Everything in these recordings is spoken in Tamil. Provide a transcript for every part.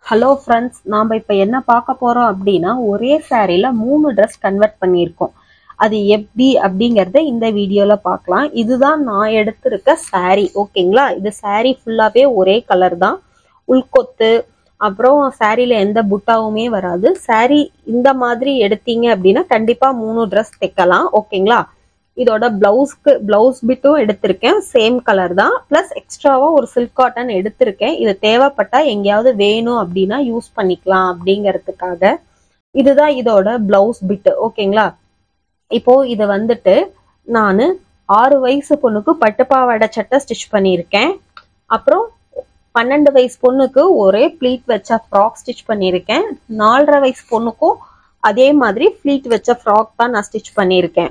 ஹலோ ஃப்ரெண்ட்ஸ் நாம் இப்போ என்ன பார்க்க போகிறோம் அப்படின்னா ஒரே சாரியில் மூணு ட்ரெஸ் கன்வெர்ட் பண்ணியிருக்கோம் அது எப்படி அப்படிங்கிறத இந்த வீடியோவில் பார்க்கலாம் இதுதான் நான் எடுத்திருக்க saree ஓகேங்களா இது saree ஃபுல்லாகவே ஒரே கலர் தான் உள்கொத்து அப்புறம் சாரியில் எந்த புட்டாவுமே வராது saree இந்த மாதிரி எடுத்தீங்க அப்படின்னா கண்டிப்பாக மூணு ட்ரெஸ் தைக்கலாம் ஓகேங்களா இதோட பிளவுஸ்க்கு பிளவுஸ் பிட்டும் எடுத்திருக்கேன் சேம் கலர் தான் ப்ளஸ் எக்ஸ்ட்ராவா ஒரு சில்க் காட்டன் எடுத்திருக்கேன் இது தேவைப்பட்டா எங்கேயாவது வேணும் அப்படின்னா யூஸ் பண்ணிக்கலாம் அப்படிங்கிறதுக்காக இதுதான் இதோட பிளவுஸ் பிட் ஓகேங்களா இப்போ இது வந்துட்டு நான் ஆறு வயசு பொண்ணுக்கு பட்டுப்பாவாடை சட்டை ஸ்டிச் பண்ணியிருக்கேன் அப்புறம் பன்னெண்டு வயசு பொண்ணுக்கு ஒரே ப்ளீட் வச்ச ஃப்ராக் ஸ்டிச் பண்ணியிருக்கேன் நாலரை வயசு பொண்ணுக்கும் அதே மாதிரி ப்ளீட் வச்ச ஃப்ராக் தான் நான் ஸ்டிச் பண்ணியிருக்கேன்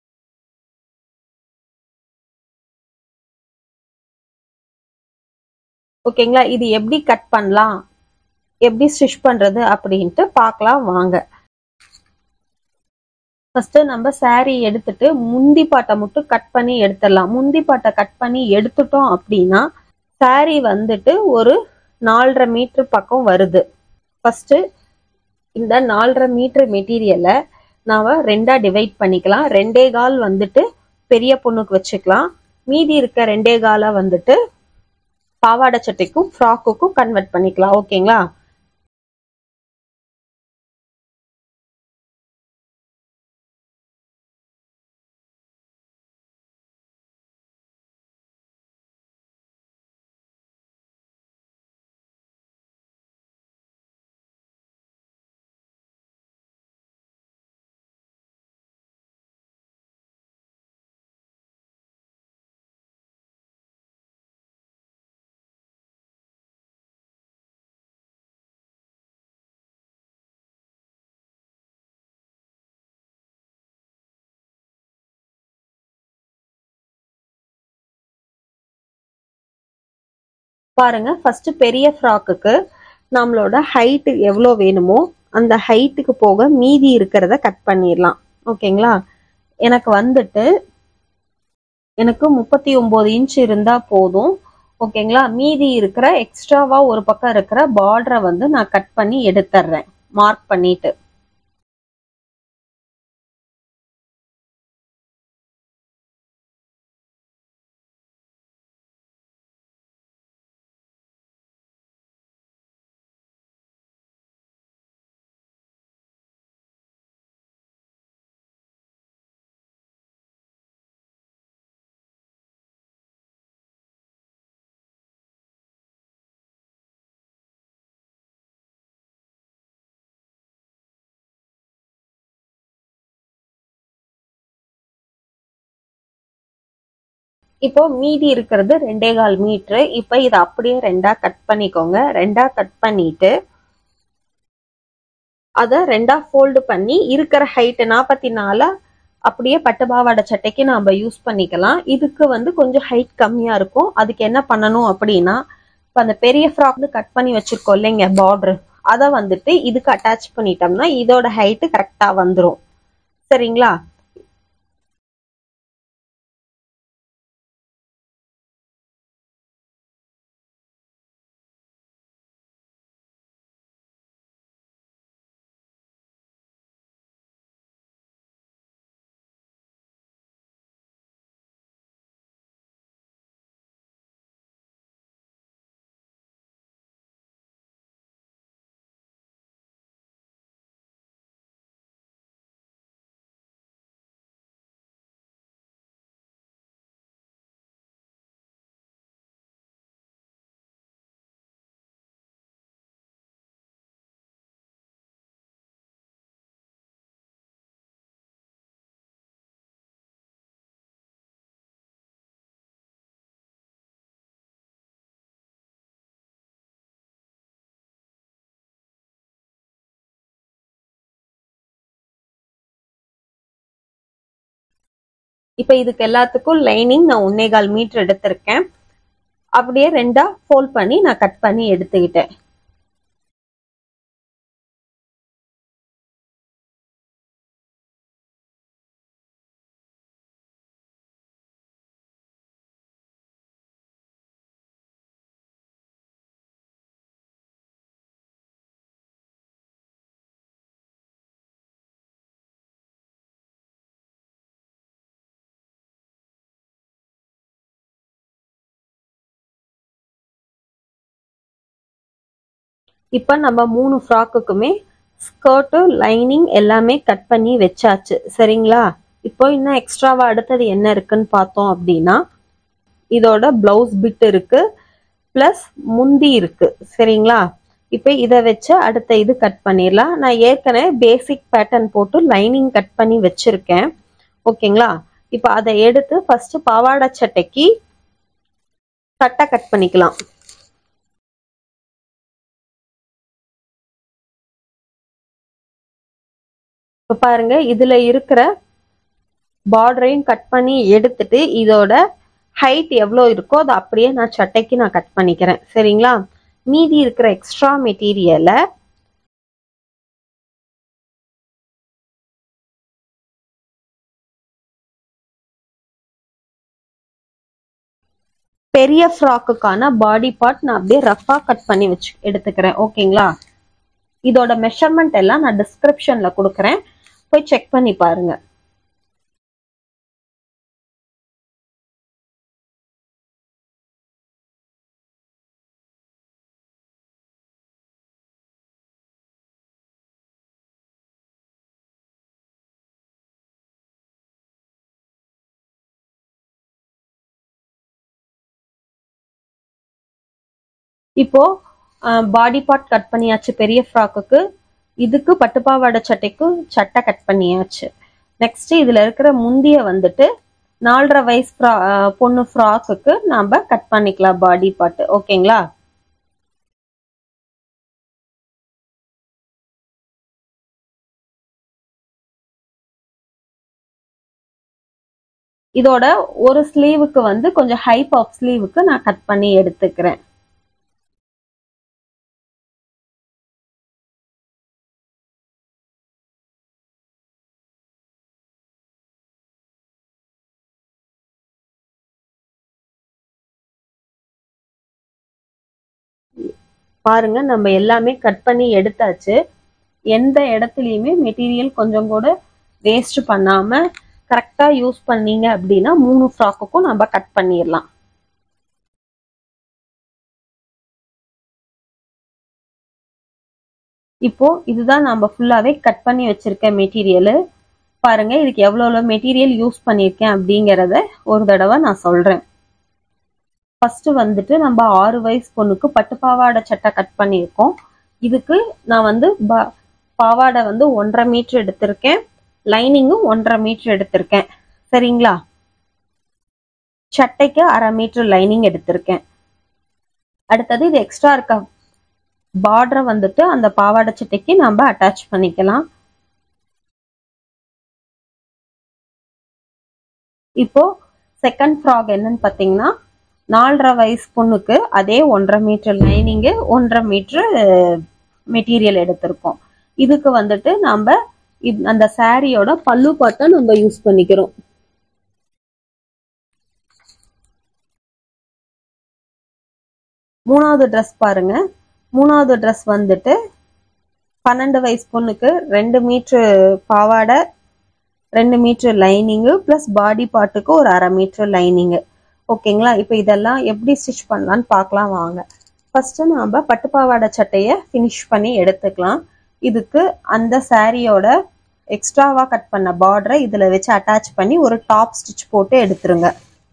ஓகேங்களா இது எப்படி கட் பண்ணலாம் எப்படி ஸ்டிச் பண்றது அப்படின்ட்டு பார்க்கலாம் வாங்க ஃபர்ஸ்ட் நம்ம saree எடுத்துட்டு முந்தி பாட்டை மட்டும் கட் பண்ணி எடுத்துடலாம் முந்தி பாட்டை கட் பண்ணி எடுத்துட்டோம் அப்படின்னா saree வந்துட்டு ஒரு நாலரை மீட்டர் பக்கம் வருது ஃபர்ஸ்ட் இந்த நாலரை மீட்டர் மெட்டீரியலை நாம ரெண்டா டிவைட் பண்ணிக்கலாம் ரெண்டே கால் வந்துட்டு பெரிய பொண்ணுக்கு வச்சுக்கலாம் மீதி இருக்க ரெண்டே காலை வந்துட்டு பாவாடை சட்டைக்கும் ஃப்ராக்குக்கும் கன்வெர்ட் பண்ணிக்கலாம் ஓகேங்களா பாருங்க ஃபர்ஸ்ட் பெரிய ஃப்ராக்குக்கு நம்மளோட ஹைட்டு எவ்வளோ வேணுமோ அந்த ஹைட்டுக்கு போக மீதி இருக்கிறத கட் பண்ணிடலாம் ஓகேங்களா எனக்கு வந்துட்டு எனக்கு முப்பத்தி ஒம்பது இன்ச் இருந்தா போதும் ஓகேங்களா மீதி இருக்கிற எக்ஸ்ட்ராவா ஒரு பக்கம் இருக்கிற பார்டரை வந்து நான் கட் பண்ணி எடுத்துடுறேன் மார்க் பண்ணிட்டு இப்போ மீதி இருக்கிறது ரெண்டே கால் மீட்ரு இப்போ இதை அப்படியே ரெண்டா கட் பண்ணிக்கோங்க ரெண்டா கட் பண்ணிட்டு அதை ரெண்டா ஃபோல்டு பண்ணி இருக்கிற ஹைட்டு நாற்பத்தி நாலா அப்படியே பட்டு பாவாடை சட்டைக்கு நம்ம யூஸ் பண்ணிக்கலாம் இதுக்கு வந்து கொஞ்சம் ஹைட் கம்மியா இருக்கும் அதுக்கு என்ன பண்ணணும் அப்படின்னா இப்போ அந்த பெரிய ஃப்ராக் வந்து கட் பண்ணி வச்சிருக்கோம் இல்லைங்க பார்டர் அதை வந்துட்டு இதுக்கு அட்டாச் பண்ணிட்டோம்னா இதோட ஹைட்டு கரெக்டா வந்துடும் சரிங்களா இப்ப இதுக்கு எல்லாத்துக்கும் லைனிங் நான் ஒன்னே கால் மீட்டர் எடுத்திருக்கேன் அப்படியே ரெண்டா ஃபோல்ட் பண்ணி நான் கட் பண்ணி எடுத்துக்கிட்டேன் இப்போ நம்ம மூணு ஃப்ராக்குக்குமே ஸ்கர்ட்டு லைனிங் எல்லாமே கட் பண்ணி வச்சாச்சு சரிங்களா இப்போ இன்னும் எக்ஸ்ட்ராவா அடுத்தது என்ன இருக்குன்னு பார்த்தோம் அப்படின்னா இதோட பிளவுஸ் பிட் இருக்கு ப்ளஸ் முந்தி இருக்கு சரிங்களா இப்போ இதை வச்சு அடுத்த இது கட் பண்ணிடலாம் நான் ஏற்கனவே பேசிக் பேட்டர்ன் போட்டு லைனிங் கட் பண்ணி வச்சிருக்கேன் ஓகேங்களா இப்போ அதை எடுத்து ஃபர்ஸ்ட் பாவாடை சட்டைக்கு சட்டை கட் பண்ணிக்கலாம் இப்போ பாருங்க இதுல இருக்கிற பார்டரையும் கட் பண்ணி எடுத்துட்டு இதோட ஹைட் எவ்வளோ இருக்கோ அதை அப்படியே நான் சட்டைக்கு நான் கட் பண்ணிக்கிறேன் சரிங்களா மீதி இருக்கிற எக்ஸ்ட்ரா மெட்டீரியலை பெரிய ஃப்ராக்குக்கான பாடி பார்ட் நான் அப்படியே ரஃபா கட் பண்ணி வச்சு எடுத்துக்கிறேன் ஓகேங்களா இதோட மெஷர்மெண்ட் எல்லாம் நான் டிஸ்கிரிப்ஷன்ல கொடுக்குறேன் போய் செக் பண்ணி பாருங்க இப்போ பாடி பார்ட் கட் பண்ணியாச்சு பெரிய ஃப்ராக்குக்கு இதுக்கு பட்டுப்பாவாடை சட்டைக்கு சட்டை கட் பண்ணியாச்சு நெக்ஸ்ட் இதுல இருக்கிற முந்திய வந்துட்டு நாலரை வயசு ஃப்ரா பொண்ணு ஃப்ராக்குக்கு நாம கட் பண்ணிக்கலாம் பாடி பார்ட் ஓகேங்களா இதோட ஒரு ஸ்லீவுக்கு வந்து கொஞ்சம் ஹை பஃப் ஸ்லீவுக்கு நான் கட் பண்ணி எடுத்துக்கிறேன் பாருங்க நம்ம எல்லாமே கட் பண்ணி எடுத்தாச்சு எந்த இடத்துலையுமே மெட்டீரியல் கொஞ்சம் கூட வேஸ்ட் பண்ணாம கரெக்டா யூஸ் பண்ணீங்க அப்படின்னா மூணு ஃப்ராக்குக்கும் நம்ம கட் பண்ணிடலாம் இப்போ இதுதான் நம்ம ஃபுல்லாவே கட் பண்ணி வச்சிருக்க மெட்டீரியல் பாருங்க இதுக்கு எவ்வளோ மெட்டீரியல் யூஸ் பண்ணியிருக்கேன் அப்படிங்கிறத ஒரு தடவை நான் சொல்றேன் ஃபர்ஸ்ட் வந்துட்டு நம்ம ஆறு வயசு பொண்ணுக்கு பட்டு பாவாடை சட்டை கட் பண்ணியிருக்கோம் இதுக்கு நான் வந்து பாவாடை வந்து ஒன்றரை மீட்டர் எடுத்திருக்கேன் லைனிங்கும் ஒன்றரை மீட்டர் எடுத்திருக்கேன் சரிங்களா சட்டைக்கு அரை மீட்டர் லைனிங் எடுத்திருக்கேன் அடுத்தது இது எக்ஸ்ட்ரா இருக்க பார்டரை வந்துட்டு அந்த பாவாடை சட்டைக்கு நம்ம அட்டாச் பண்ணிக்கலாம் இப்போ செகண்ட் ஃப்ராக் என்னன்னு பார்த்தீங்கன்னா நாலரை வயசு பொண்ணுக்கு அதே ஒன்றரை மீட்டர் லைனிங்கு ஒன்றரை மீட்ரு மெட்டீரியல் எடுத்திருக்கோம் இதுக்கு வந்துட்டு நம்ம அந்த சாரியோட பல்லு பாட்டை நம்ம யூஸ் பண்ணிக்கிறோம் மூணாவது ட்ரெஸ் பாருங்க மூணாவது ட்ரெஸ் வந்துட்டு பன்னெண்டு வயசு பொண்ணுக்கு ரெண்டு மீட்ரு பாவாடை ரெண்டு மீட்ரு லைனிங்கு ப்ளஸ் பாடி பார்ட்டுக்கு ஒரு அரை மீட்ரு லைனிங்கு ஓகேங்களா இப்போ இதெல்லாம் எப்படி ஸ்டிச் பண்ணலான்னு பார்க்கலாம் வாங்க ஃபர்ஸ்ட் நம்ம பட்டுப்பாவாடை சட்டையை ஃபினிஷ் பண்ணி எடுத்துக்கலாம் இதுக்கு அந்த சாரியோட எக்ஸ்ட்ராவா கட் பண்ண பார்டரை இதில் வச்சு அட்டாச் பண்ணி ஒரு டாப் ஸ்டிச் போட்டு எடுத்துருங்க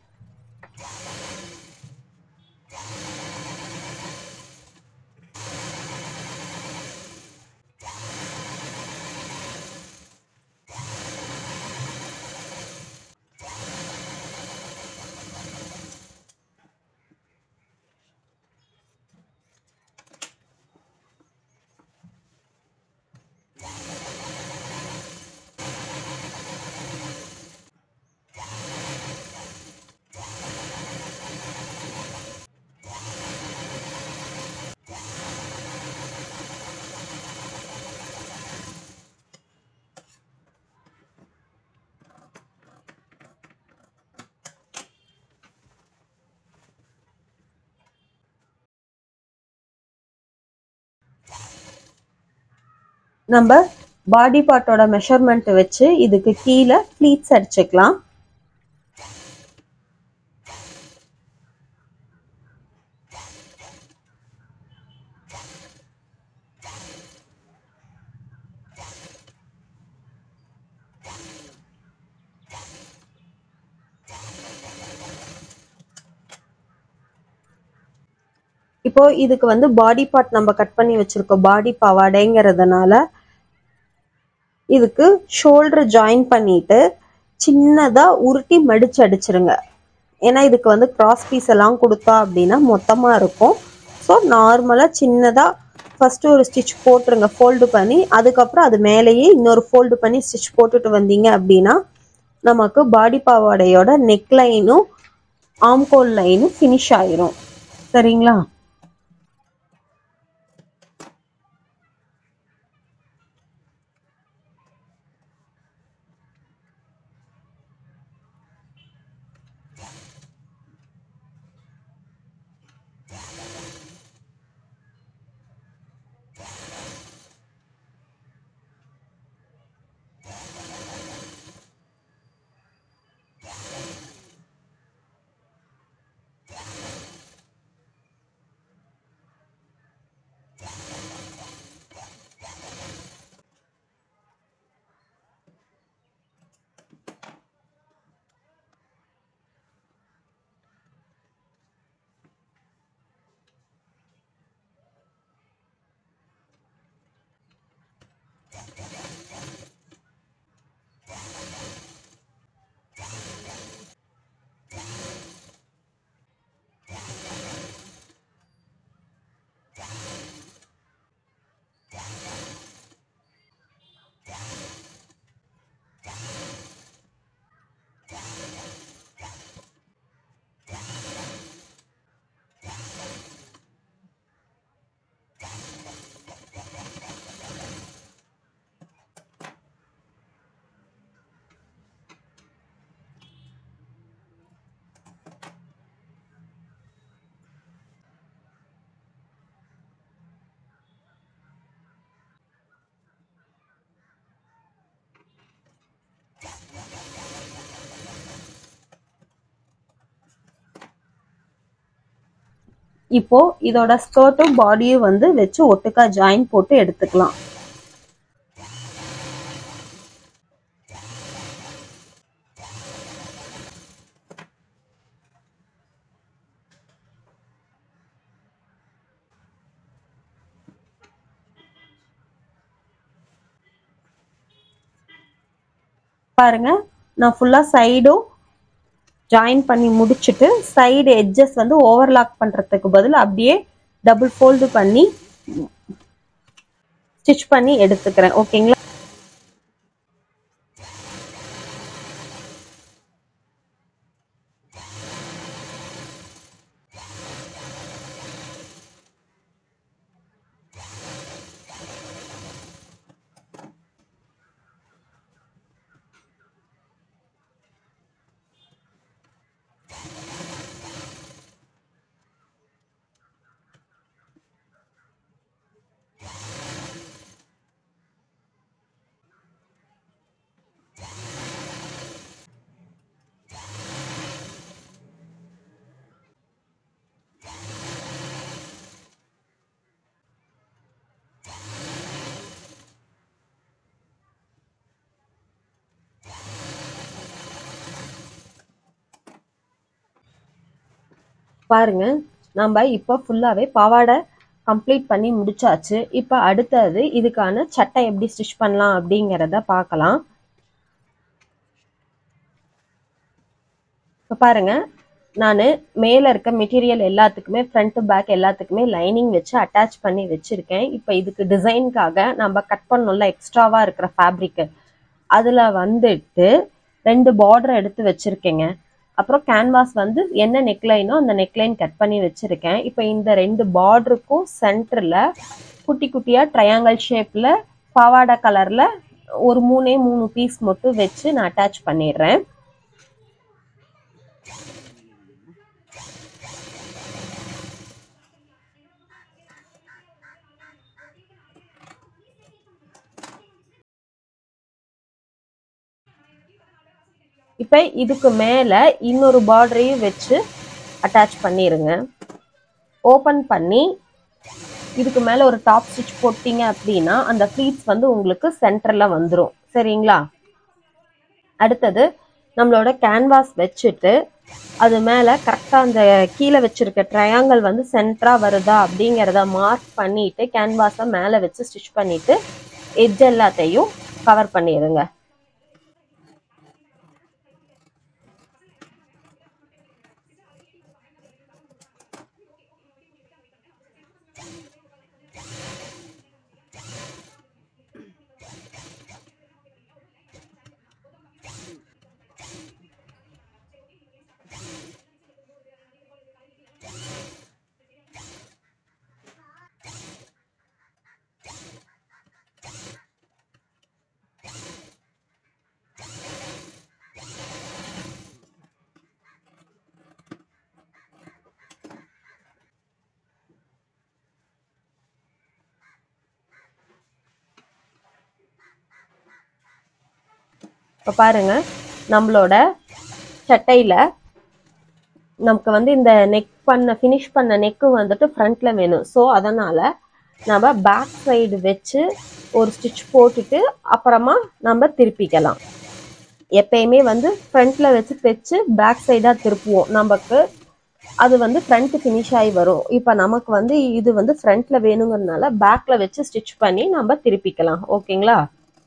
நம்ம பாடி பார்ட்டோட மெஷர்மெண்ட் வச்சு இதுக்கு கீழே ஃப்ளீட்ஸ் அடிச்சுக்கலாம் இப்போ இதுக்கு வந்து பாடி பார்ட் நம்ம கட் பண்ணி வச்சிருக்கோம் பாடி பாவாடைங்கிறதுனால இதுக்கு ஷோல்டர் ஜாயின் பண்ணிட்டு சின்னதா உருட்டி மடிச்சு அடிச்சிருங்க ஏன்னா இதுக்கு வந்து கிராஸ் பீஸ் எல்லாம் கொடுத்தா அப்படின்னா மொத்தமா இருக்கும் ஸோ நார்மலா சின்னதா ஃபர்ஸ்ட் ஒரு ஸ்டிச் போட்டுருங்க ஃபோல்டு பண்ணி அதுக்கப்புறம் அது மேலேயே இன்னொரு ஃபோல்டு பண்ணி ஸ்டிச் போட்டுட்டு வந்தீங்க அப்படின்னா நமக்கு பாடி பாவாடையோட நெக் லைனும் ஆம்கோல் லைனும் ஃபினிஷ் ஆயிரும் சரிங்களா இப்போ இதோட ஸ்கர்ட்டும் பாடியும் வந்து வச்சு ஒட்டுக்கா ஜாயின் போட்டு எடுத்துக்கலாம் பாருங்க நான் ஃபுல்லா சைடும் ஜாயின் பண்ணி முடிச்சுட்டு சைடு எட்ஜஸ் வந்து ஓவர்லாக் பண்றதுக்கு பதில் அப்படியே டபுள் ஃபோல்டு பண்ணி ஸ்டிச் பண்ணி எடுத்துக்கிறேன் ஓகேங்களா பாருங்க நம்ம இப்போ ஃபுல்லாவே பாவாடை கம்ப்ளீட் பண்ணி முடிச்சாச்சு இப்போ அடுத்தது இதுக்கான சட்டை எப்படி ஸ்டிச் பண்ணலாம் அப்படிங்கிறத பார்க்கலாம் இப்போ பாருங்க நான் மேலே இருக்க மெட்டீரியல் எல்லாத்துக்குமே ஃப்ரண்ட் பேக் எல்லாத்துக்குமே லைனிங் வச்சு அட்டாச் பண்ணி வச்சிருக்கேன் இப்போ இதுக்கு டிசைனுக்காக நம்ம கட் பண்ணோம்ல எக்ஸ்ட்ராவா இருக்கிற ஃபேப்ரிக்கு அதில் வந்துட்டு ரெண்டு பார்டர் எடுத்து வச்சிருக்கேங்க அப்புறம் கேன்வாஸ் வந்து என்ன நெக்லைனோ அந்த நெக்லைன் கட் பண்ணி வச்சிருக்கேன் இப்போ இந்த ரெண்டு பார்டருக்கும் சென்டரில் குட்டி குட்டியாக ட்ரையாங்கல் ஷேப்பில் பாவாடை கலரில் ஒரு மூணே மூணு பீஸ் மட்டும் வச்சு நான் அட்டாச் பண்ணிடுறேன் இப்போ இதுக்கு மேலே இன்னொரு பார்டரையும் வச்சு அட்டாச் பண்ணிடுங்க ஓப்பன் பண்ணி இதுக்கு மேலே ஒரு டாப் ஸ்டிச் போட்டீங்க அப்படின்னா அந்த ஃப்ளீட்ஸ் வந்து உங்களுக்கு சென்டரில் வந்துடும் சரிங்களா அடுத்தது நம்மளோட கேன்வாஸ் வச்சுட்டு அது மேலே கரெக்டாக அந்த கீழே வச்சிருக்க ட்ரையாங்கிள் வந்து சென்டராக வருதா அப்படிங்கிறத மார்க் பண்ணிட்டு கேன்வாஸை மேலே வச்சு ஸ்டிச் பண்ணிட்டு எட்ஜ் எல்லாத்தையும் கவர் பண்ணிடுங்க இப்போ பாருங்க நம்மளோட சட்டையில் நமக்கு வந்து இந்த நெக் பண்ண ஃபினிஷ் பண்ண நெக்கு வந்துட்டு ஃப்ரண்ட்ல வேணும் ஸோ அதனால நம்ம பேக் சைடு வச்சு ஒரு ஸ்டிச் போட்டுட்டு அப்புறமா நம்ம திருப்பிக்கலாம் எப்பயுமே வந்து ஃப்ரண்ட்ல வச்சு தைச்சு பேக் சைடாக திருப்புவோம் நமக்கு அது வந்து ஃப்ரண்ட் ஃபினிஷ் ஆகி வரும் இப்போ நமக்கு வந்து இது வந்து ஃப்ரண்ட்ல வேணுங்கிறதுனால பேக்ல வச்சு ஸ்டிச் பண்ணி நம்ம திருப்பிக்கலாம் ஓகேங்களா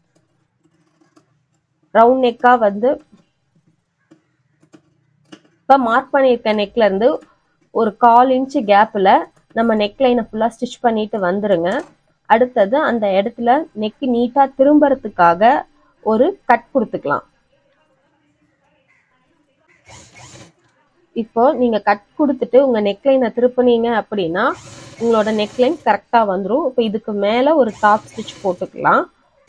ரவுண்ட் நெக்கா வந்து இப்போ மார்க் பண்ணியிருக்க நெக்ல இருந்து ஒரு கால் இன்ச்சு கேப்பில் நம்ம நெக் லைனை ஃபுல்லாக ஸ்டிச் பண்ணிட்டு வந்துருங்க அடுத்தது அந்த இடத்துல நெக் நீட்டாக திரும்புறதுக்காக ஒரு கட் கொடுத்துக்கலாம் இப்போ நீங்க கட் கொடுத்துட்டு உங்க நெக்லைனை திருப்புனீங்க அப்படின்னா உங்களோட நெக்லைன் கரெக்டா வந்துடும் இப்போ இதுக்கு மேல ஒரு டாப் ஸ்டிச் போட்டுக்கலாம்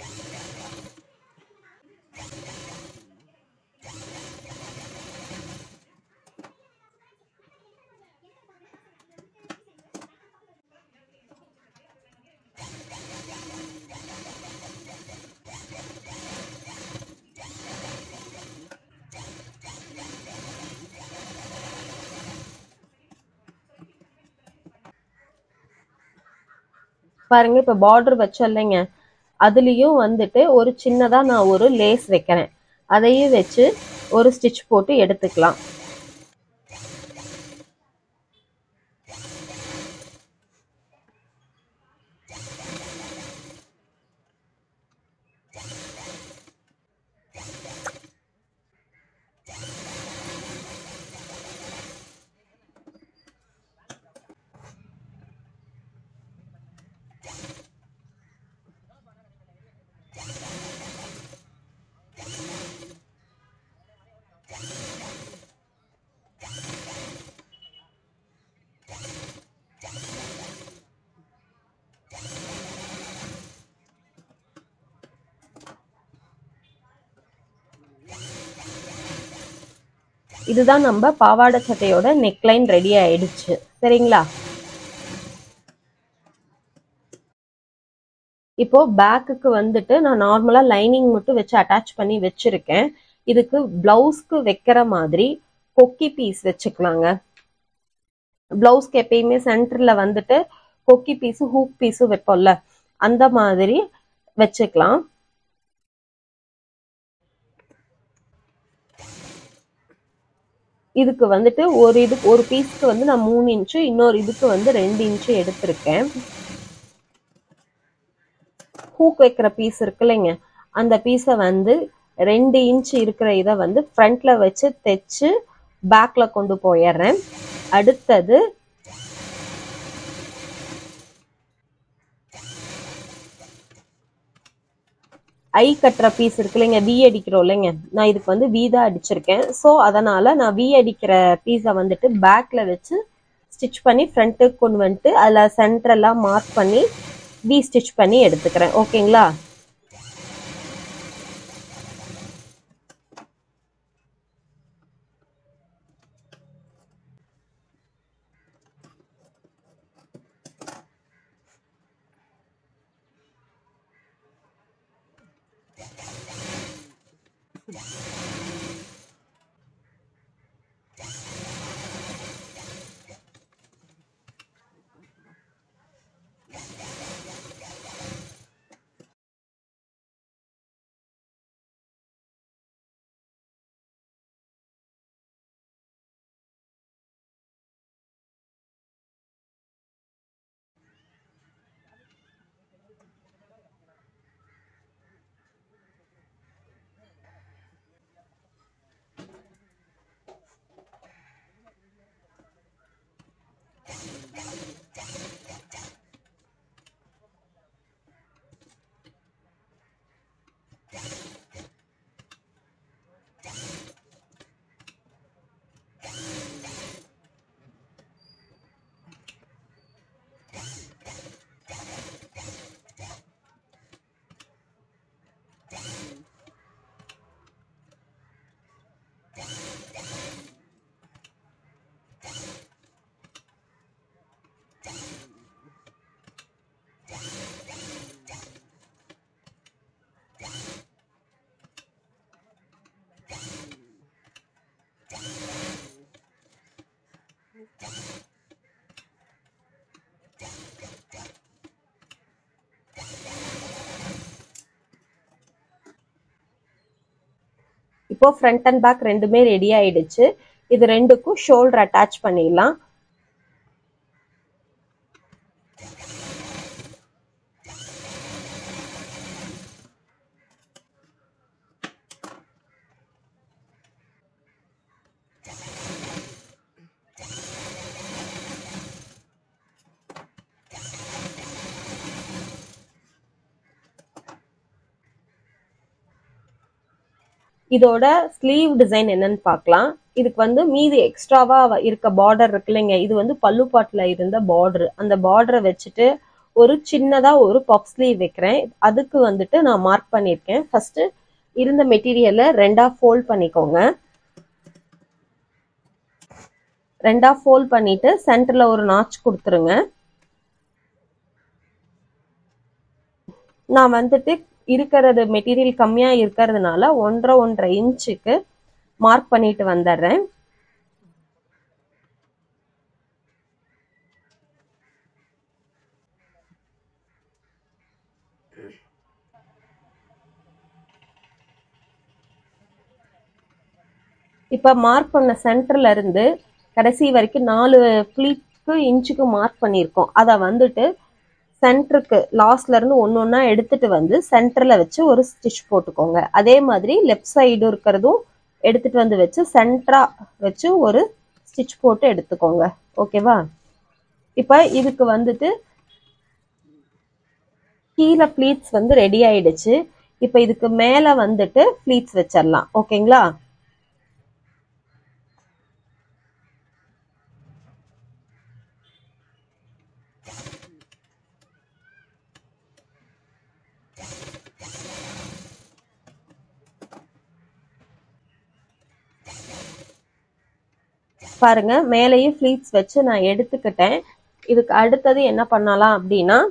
பாருங்க இப்ப பார்டர் வச்சோம் இல்லைங்க அதுலயும் வந்துட்டு ஒரு சின்னதா நான் ஒரு லேஸ் வைக்கிறேன் அதையும் வச்சு ஒரு ஸ்டிச் போட்டு எடுத்துக்கலாம் இதுதான் நம்ம பாவாடை சட்டையோட நெக்லைன் ரெடி ஆயிடுச்சு சரிங்களா இப்போ பேக்குக்கு வந்துட்டு நான் நார்மலா லைனிங் மட்டும் வச்சு அட்டாச் பண்ணி வச்சிருக்கேன் இதுக்கு பிளவுஸ்க்கு வைக்கிற மாதிரி கொக்கி பீஸ் வச்சுக்கலாங்க பிளவுஸ்க்கு எப்பயுமே சென்டர்ல வந்துட்டு கொக்கி பீஸு ஹூக் பீஸு வைப்போம்ல அந்த மாதிரி வச்சுக்கலாம் இதுக்கு வந்துட்டு ஒரு இது ஒரு பீஸ்க்கு வந்து நான் மூணு இன்ச்சு இன்னொரு இதுக்கு வந்து ரெண்டு இன்ச்சு எடுத்திருக்கேன் ஹூக் வைக்கிற பீஸ் இருக்கு இல்லைங்க அந்த பீஸை வந்து ரெண்டு இன்ச் இருக்கிற இதை வந்து ஃப்ரண்ட்ல வச்சு தைச்சு பேக்ல கொண்டு போயிடுறேன் அடுத்தது ஐ கட்டுற பீஸ் இருக்கு இல்லைங்க வி அடிக்கிறோம் இல்லைங்க நான் இதுக்கு வந்து வி தான் அடிச்சிருக்கேன் ஸோ அதனால நான் வி அடிக்கிற பீஸை வந்துட்டு பேக்ல வச்சு ஸ்டிச் பண்ணி ஃப்ரண்ட்டுக்கு கொண்டு வந்துட்டு அதில் சென்டரெல்லாம் மார்க் பண்ணி வி ஸ்டிச் பண்ணி எடுத்துக்கிறேன் ஓகேங்களா இப்போ ஃப்ரண்ட் அண்ட் பேக் ரெண்டுமே ரெடி ஆயிடுச்சு இது ரெண்டுக்கும் ஷோல்டர் அட்டாச் பண்ணிடலாம் இதோட ஸ்லீவ் டிசைன் என்னன்னு பார்க்கலாம் இதுக்கு வந்து மீதி எக்ஸ்ட்ராவா இருக்க பார்டர் இருக்கு இல்லைங்க இது வந்து பல்லு பாட்டுல இருந்த பார்டர் அந்த பார்டரை வச்சுட்டு ஒரு சின்னதா ஒரு பப் ஸ்லீவ் வைக்கிறேன் அதுக்கு வந்துட்டு நான் மார்க் பண்ணியிருக்கேன் ஃபர்ஸ்ட் இருந்த மெட்டீரியலை ரெண்டா ஃபோல்ட் பண்ணிக்கோங்க ரெண்டா ஃபோல்ட் பண்ணிட்டு சென்டர்ல ஒரு நாச் கொடுத்துருங்க நான் வந்துட்டு இருக்கிறது மெட்டீரியல் கம்மியா இருக்கிறதுனால ஒன்றரை ஒன்றரை இன்ச்சுக்கு மார்க் பண்ணிட்டு வந்துடுறேன் இப்ப மார்க் பண்ண சென்டர்ல இருந்து கடைசி வரைக்கும் நாலு ஃபிளீட்க்கு இன்ச்சுக்கு மார்க் பண்ணியிருக்கோம் அதை வந்துட்டு சென்டருக்கு லாஸ்ட்ல இருந்து ஒன்னு ஒன்னா எடுத்துட்டு வந்து சென்டர்ல வச்சு ஒரு ஸ்டிச் போட்டுக்கோங்க அதே மாதிரி லெஃப்ட் சைடு இருக்கிறதும் எடுத்துட்டு வந்து வச்சு சென்டரா வச்சு ஒரு ஸ்டிச் போட்டு எடுத்துக்கோங்க ஓகேவா இப்ப இதுக்கு வந்துட்டு கீழே ப்ளீட்ஸ் வந்து ரெடி ஆயிடுச்சு இப்ப இதுக்கு மேல வந்துட்டு ப்ளீட்ஸ் வச்சிடலாம் ஓகேங்களா பாருங்க மேலேயும் ஃப்ளீட்ஸ் வச்சு நான் எடுத்துக்கிட்டேன் இதுக்கு அடுத்தது என்ன பண்ணலாம் அப்படின்னா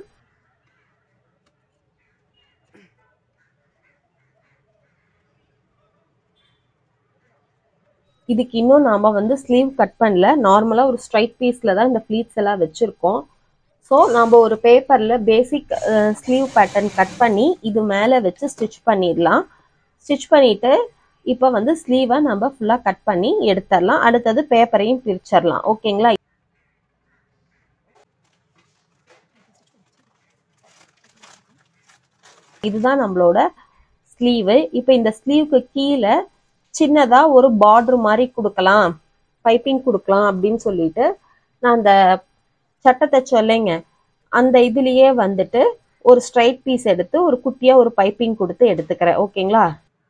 இதுக்கு இன்னும் நாம வந்து ஸ்லீவ் கட் பண்ணல நார்மலா ஒரு ஸ்ட்ரைட் பீஸ்ல தான் இந்த ஃப்ளீட்ஸ் எல்லாம் வச்சிருக்கோம் ஸோ நம்ம ஒரு பேப்பர்ல பேசிக் ஸ்லீவ் பேட்டர்ன் கட் பண்ணி இது மேலே வச்சு ஸ்டிச் பண்ணிடலாம் ஸ்டிச் பண்ணிட்டு இப்போ வந்து ஸ்லீவை நம்ம ஃபுல்லாக கட் பண்ணி எடுத்துடலாம் அடுத்தது பேப்பரையும் பிரிச்சிடலாம் ஓகேங்களா இதுதான் நம்மளோட ஸ்லீவு இப்போ இந்த ஸ்லீவுக்கு கீழே சின்னதா ஒரு பார்டர் மாதிரி கொடுக்கலாம் பைப்பிங் கொடுக்கலாம் அப்படின்னு சொல்லிட்டு நான் அந்த சட்டத்தை சொல்லைங்க அந்த இதுலயே வந்துட்டு ஒரு ஸ்ட்ரைட் பீஸ் எடுத்து ஒரு குட்டியா ஒரு பைப்பிங் கொடுத்து எடுத்துக்கிறேன் ஓகேங்களா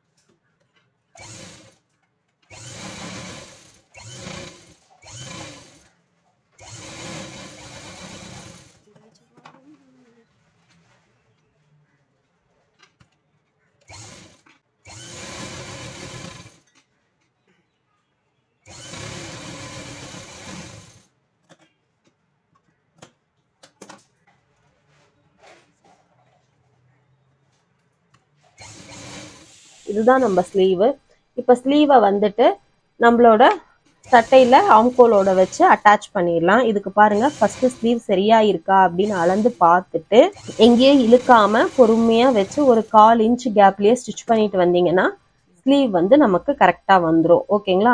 இதுதான் நம்ம ஸ்லீவு இப்போ ஸ்லீவை வந்துட்டு நம்மளோட சட்டையில ஆம்கோலோட வச்சு அட்டாச் பண்ணிடலாம் இதுக்கு பாருங்க ஃபர்ஸ்ட் ஸ்லீவ் சரியா இருக்கா அப்படின்னு அளந்து பார்த்துட்டு எங்கேயும் இழுக்காம பொறுமையா வச்சு ஒரு கால் இன்ச் கேப்லயே ஸ்டிச் பண்ணிட்டு வந்தீங்கன்னா ஸ்லீவ் வந்து நமக்கு கரெக்டா வந்துடும் ஓகேங்களா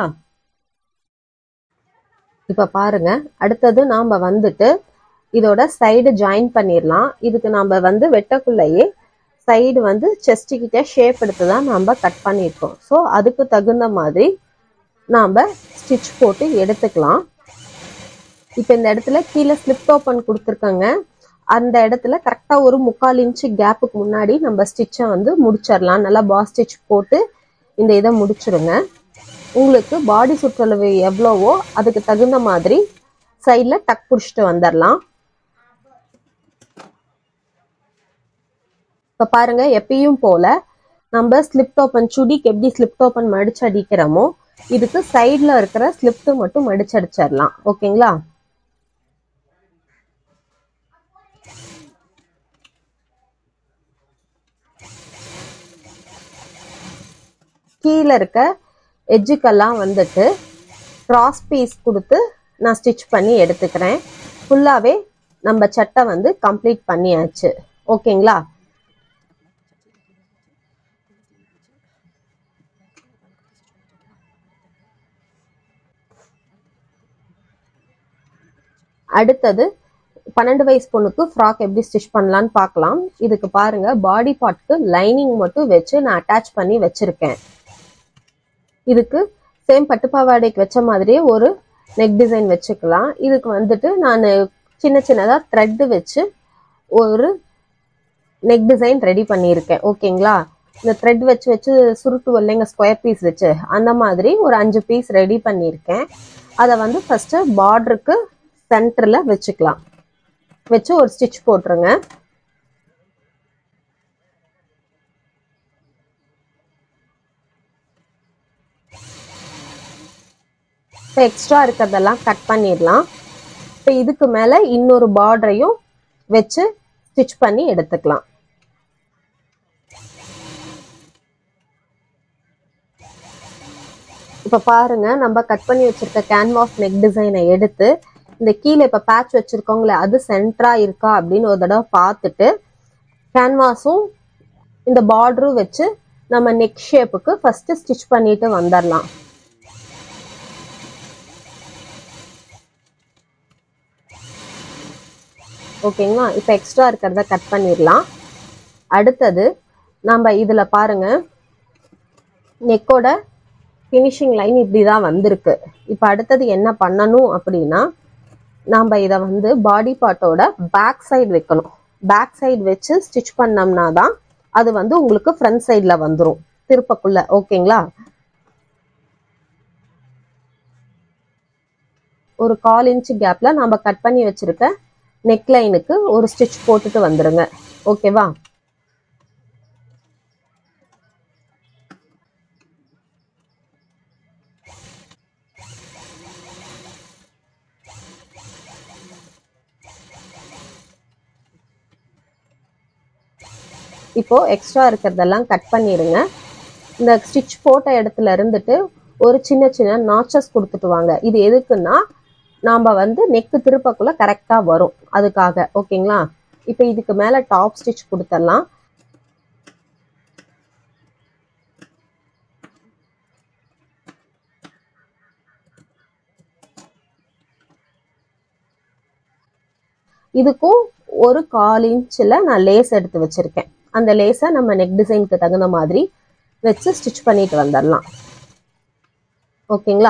இப்ப பாருங்க அடுத்தது நாம வந்துட்டு இதோட சைடு ஜாயின் பண்ணிடலாம் இதுக்கு நாம வந்து வெட்டக்குள்ளேயே சைடு வந்து செஸ்ட் கிட்ட ஷேப் எடுத்து தான் நம்ம கட் பண்ணியிருக்கோம் ஸோ அதுக்கு தகுந்த மாதிரி நாம் ஸ்டிச் போட்டு எடுத்துக்கலாம் இப்போ இந்த இடத்துல கீழே ஸ்லிப் ஓப்பன் கொடுத்துருக்காங்க அந்த இடத்துல கரெக்டாக ஒரு முக்கால் இன்ச்சு கேப்புக்கு முன்னாடி நம்ம ஸ்டிச்சை வந்து முடிச்சிடலாம் நல்லா பா ஸ்டிச் போட்டு இந்த இதை முடிச்சிருங்க உங்களுக்கு பாடி சுற்றளவு எவ்வளவோ அதுக்கு தகுந்த மாதிரி சைடில் டக் பிடிச்சிட்டு வந்துடலாம் இப்போ பாருங்க எப்பயும் போல நம்ம ஸ்லிப் ஓப்பன் சுடிக்கு எப்படி ஸ்லிப் ஓப்பன் மடிச்சு அடிக்கிறோமோ இதுக்கு சைடில் இருக்கிற ஸ்லிப்ட்டு மட்டும் மடிச்சு அடிச்சிடலாம் ஓகேங்களா கீழே இருக்க எஜ்ஜுக்கெல்லாம் வந்துட்டு கிராஸ் பீஸ் கொடுத்து நான் ஸ்டிச் பண்ணி எடுத்துக்கிறேன் ஃபுல்லாகவே நம்ம சட்டை வந்து கம்ப்ளீட் பண்ணியாச்சு ஓகேங்களா அடுத்தது பன்னெண்டு வயசு பொண்ணுக்கு ஃப்ராக் எப்படி ஸ்டிச் பண்ணலான்னு பார்க்கலாம் இதுக்கு பாருங்க பாடி பார்ட்க்கு லைனிங் மட்டும் வச்சு நான் அட்டாச் பண்ணி வச்சிருக்கேன் இதுக்கு சேம் பட்டுப்பாவாடைக்கு வச்ச மாதிரியே ஒரு நெக் டிசைன் வச்சுக்கலாம் இதுக்கு வந்துட்டு நான் சின்ன சின்னதாக த்ரெட்டு வச்சு ஒரு நெக் டிசைன் ரெடி பண்ணியிருக்கேன் ஓகேங்களா இந்த த்ரெட் வச்சு வச்சு சுருட்டு இல்லைங்க ஸ்கொயர் பீஸ் வச்சு அந்த மாதிரி ஒரு அஞ்சு பீஸ் ரெடி பண்ணியிருக்கேன் அதை வந்து ஃபஸ்ட்டு பார்டருக்கு சென்டரில் வச்சுக்கலாம் வச்சு ஒரு ஸ்டிச் போட்டுருங்க இப்போ எக்ஸ்ட்ரா இருக்கிறதெல்லாம் கட் பண்ணிடலாம் இப்போ இதுக்கு மேலே இன்னொரு பார்டரையும் வச்சு ஸ்டிச் பண்ணி எடுத்துக்கலாம் இப்போ பாருங்க நம்ம கட் பண்ணி வச்சிருக்க கேன்வாஸ் நெக் டிசைனை எடுத்து இந்த கீழே இப்போ பேட்ச் வச்சிருக்கோங்களே அது சென்டரா இருக்கா அப்படின்னு ஒரு தடவை பார்த்துட்டு கேன்வாஸும் இந்த பார்டரும் வச்சு நம்ம நெக் ஷேப்புக்கு ஃபர்ஸ்ட் ஸ்டிச் பண்ணிட்டு வந்துடலாம் ஓகேங்களா இப்போ எக்ஸ்ட்ரா இருக்கிறத கட் பண்ணிடலாம் அடுத்தது நம்ம இதில் பாருங்க நெக்கோட ஃபினிஷிங் லைன் இப்படி தான் வந்திருக்கு இப்போ அடுத்தது என்ன பண்ணணும் அப்படின்னா நாம் இதை வந்து பாடி பார்ட்டோட பேக் சைடு வைக்கணும் பேக் சைடு வச்சு ஸ்டிச் பண்ணோம்னா தான் அது வந்து உங்களுக்கு ஃப்ரண்ட் சைடில் வந்துடும் திருப்பக்குள்ள ஓகேங்களா ஒரு கால் இன்ச் கேப்ல நம்ம கட் பண்ணி வச்சிருக்க நெக் லைனுக்கு ஒரு ஸ்டிச் போட்டுட்டு வந்துருங்க ஓகேவா இப்போ எக்ஸ்ட்ரா இருக்கிறதெல்லாம் கட் பண்ணிடுங்க இந்த ஸ்டிச் போட்ட இடத்துல இருந்துட்டு ஒரு சின்ன சின்ன நாச்சஸ் கொடுத்துட்டு வாங்க இது எதுக்குன்னா நாம் வந்து நெக்கு திருப்பக்குள்ள கரெக்டாக வரும் அதுக்காக ஓகேங்களா இப்போ இதுக்கு மேலே டாப் ஸ்டிச் கொடுத்துடலாம் இதுக்கும் ஒரு கால் இன்ச்சில் நான் லேஸ் எடுத்து வச்சிருக்கேன் அந்த லேஸை நம்ம நெக் டிசைனுக்கு தகுந்த மாதிரி வச்சு ஸ்டிச் பண்ணிட்டு வந்துடலாம் ஓகேங்களா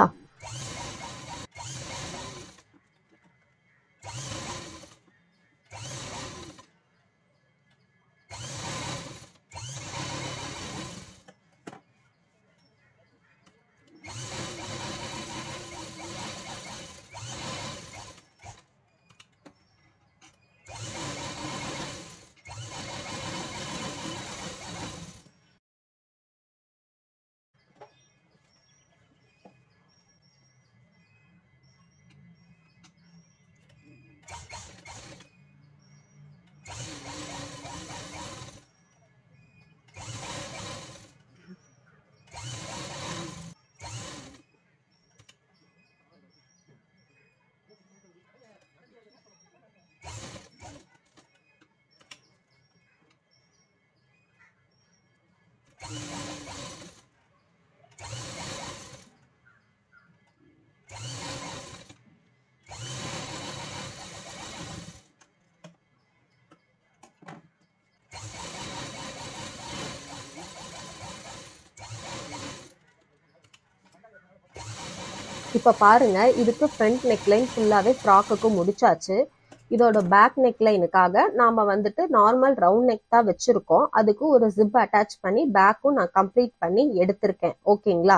இப்போ பாருங்க இதுக்கு ஃப்ரண்ட் நெக்லைன் ஃபுல்லாகவே ஃப்ராக்குக்கு முடிச்சாச்சு இதோட பேக் நெக்லைனுக்காக நாம் வந்துட்டு நார்மல் ரவுண்ட் நெக் தான் வச்சுருக்கோம் அதுக்கு ஒரு ஜிப் அட்டாச் பண்ணி பேக்கும் நான் கம்ப்ளீட் பண்ணி எடுத்திருக்கேன் ஓகேங்களா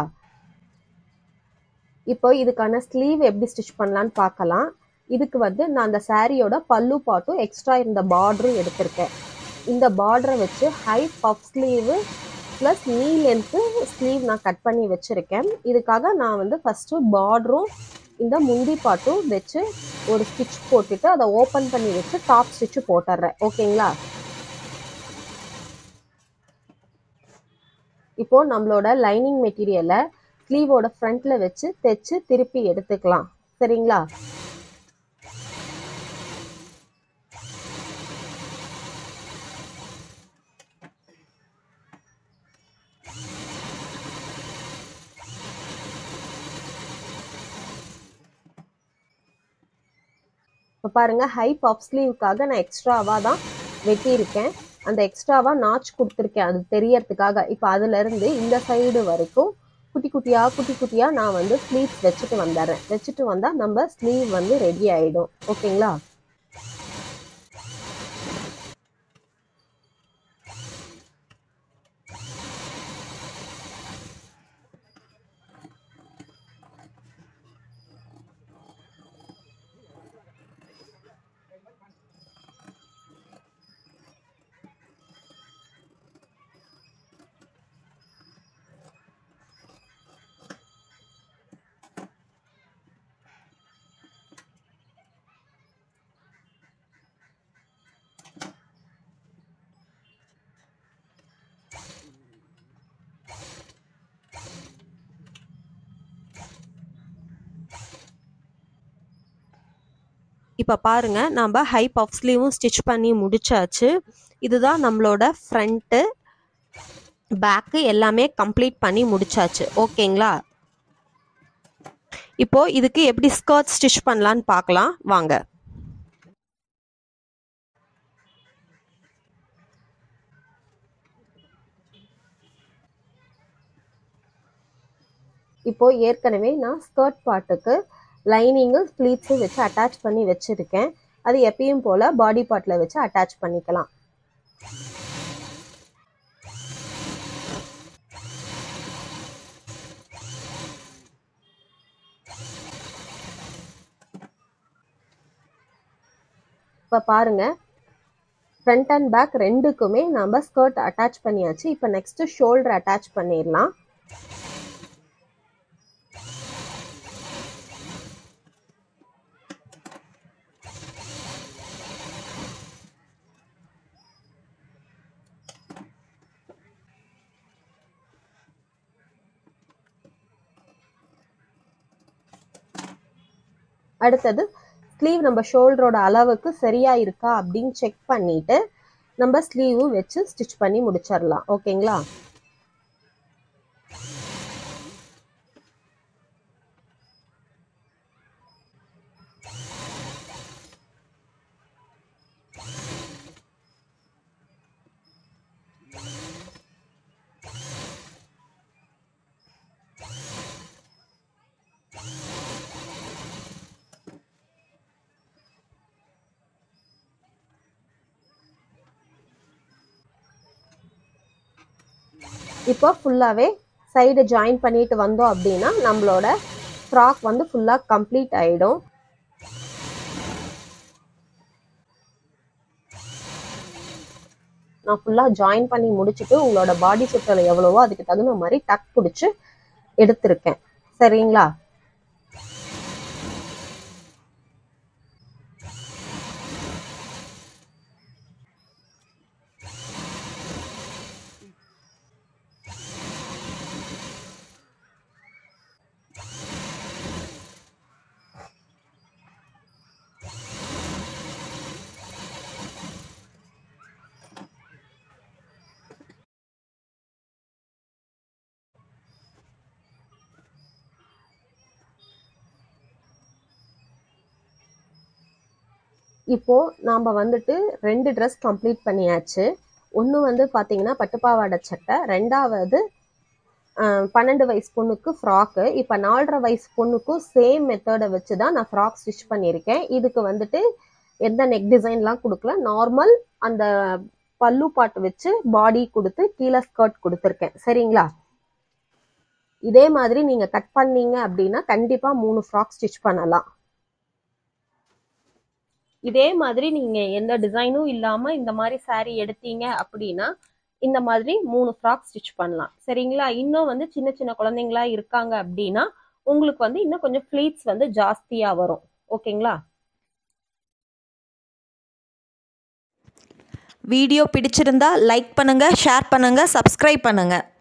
இப்போ இதுக்கான ஸ்லீவ் எப்படி ஸ்டிச் பண்ணலான்னு பார்க்கலாம் இதுக்கு வந்து நான் அந்த சாரியோட பல்லு பாட்டும் எக்ஸ்ட்ரா இந்த பார்டரும் எடுத்திருக்கேன் இந்த பார்டரை வச்சு high puff sleeve plus knee length sleeve நான் கட் பண்ணி வச்சுருக்கேன் இதுக்காக நான் வந்து ஃபஸ்ட்டு பார்டரும் இந்த முந்தி பாட்டும் வச்சு ஒரு ஸ்டிச் போட்டுட்டு அதை ஓப்பன் பண்ணி வச்சு டாப் ஸ்டிச்சு போட்டுடுறேன் ஓகேங்களா இப்போ நம்மளோட லைனிங் மெட்டீரியலை ஸ்லீவோட ஃப்ரண்ட்ல வச்சு தைச்சு திருப்பி எடுத்துக்கலாம் சரிங்களா இப்போ இப்போ பாருங்கள் ஹை பஃப் ஸ்லீவுக்காக நான் எக்ஸ்ட்ராவாக தான் வெட்டியிருக்கேன் அந்த எக்ஸ்ட்ராவாக நாச் கொடுத்துருக்கேன் அது தெரியறதுக்காக இப்போ அதுலேருந்து இந்த சைடு வரைக்கும் குட்டி குட்டியாக குட்டி குட்டியாக நான் வந்து ஸ்லீவ்ஸ் வச்சுட்டு வந்துடுறேன் வச்சுட்டு வந்தால் நம்ம ஸ்லீவ் வந்து ரெடி ஆகிடும் ஓகேங்களா இப்போ பாருங்க நம்ம ஹை பஃப் ஸ்லீவும் ஸ்டிச் பண்ணி முடிச்சாச்சு இதுதான் நம்மளோட ஃப்ரண்ட்டு பேக்கு எல்லாமே கம்ப்ளீட் பண்ணி முடிச்சாச்சு ஓகேங்களா இப்போ இதுக்கு எப்படி ஸ்கர்ட் ஸ்டிச் பண்ணலான்னு பார்க்கலாம் வாங்க இப்போ ஏற்கனவே நான் ஸ்கர்ட் பார்ட்டுக்கு லைனிங்கு ஸ்ப்ளீட்ஸும் வச்சு அட்டாச் பண்ணி வச்சுருக்கேன் அது எப்பயும் போல் பாடி பார்ட்டில் வச்சு அட்டாச் பண்ணிக்கலாம் இப்போ பாருங்கள் ஃப்ரண்ட் அண்ட் பேக் ரெண்டுக்குமே நம்ம ஸ்கர்ட் அட்டாச் பண்ணியாச்சு இப்போ நெக்ஸ்ட்டு ஷோல்டர் அட்டாச் பண்ணிடலாம் அடுத்தது ஸ்லீவ் நம்ம ஷோல்டரோட அளவுக்கு சரியா இருக்கா அப்படின்னு செக் பண்ணிட்டு நம்ம ஸ்லீவும் வச்சு ஸ்டிச் பண்ணி முடிச்சிடலாம் ஓகேங்களா இப்போ ஃபுல்லாகவே சைடு ஜாயின் பண்ணிட்டு வந்தோம் அப்படின்னா நம்மளோட ஃப்ராக் வந்து ஃபுல்லாக கம்ப்ளீட் ஆகிடும் நான் ஃபுல்லாக ஜாயின் பண்ணி முடிச்சுட்டு உங்களோட பாடி சுற்றல் எவ்வளவோ அதுக்கு தகுந்த மாதிரி டக் பிடிச்சி எடுத்திருக்கேன் சரிங்களா இப்போ நாம் வந்துட்டு ரெண்டு ட்ரெஸ் கம்ப்ளீட் பண்ணியாச்சு ஒன்று வந்து பார்த்தீங்கன்னா பட்டுப்பாவாடை சட்டை ரெண்டாவது ஆஹ், பன்னெண்டு வயசு பொண்ணுக்கு ஃப்ராக்கு இப்போ நாலரை வயசு பொண்ணுக்கும் சேம் மெத்தடை வச்சு தான் நான் ஃப்ராக் ஸ்டிச் பண்ணியிருக்கேன் இதுக்கு வந்துட்டு எந்த நெக் டிசைன்லாம் கொடுக்கல நார்மல் அந்த பல்லு பாட்டு வச்சு பாடி கொடுத்து கீழே ஸ்கர்ட் கொடுத்துருக்கேன் சரிங்களா இதே மாதிரி நீங்கள் கட் பண்ணீங்க அப்படின்னா கண்டிப்பாக மூணு ஃப்ராக் ஸ்டிச் பண்ணலாம் இதே மாதிரி நீங்க எந்த டிசைனும் இல்லாம இந்த மாதிரி saree எடுத்தீங்க அப்படின்னா இந்த மாதிரி மூணு ஃப்ராக் ஸ்டிச் பண்ணலாம் சரிங்களா இன்னும் வந்து சின்ன சின்ன குழந்தைங்களா இருக்காங்க அப்படின்னா உங்களுக்கு வந்து இன்னும் கொஞ்சம் ஃபிளீட்ஸ் வந்து ஜாஸ்தியா வரும் ஓகேங்களா வீடியோ பிடிச்சிருந்தா லைக் பண்ணுங்கள் ஷேர் பண்ணுங்கள் சப்ஸ்கிரைப் பண்ணுங்கள்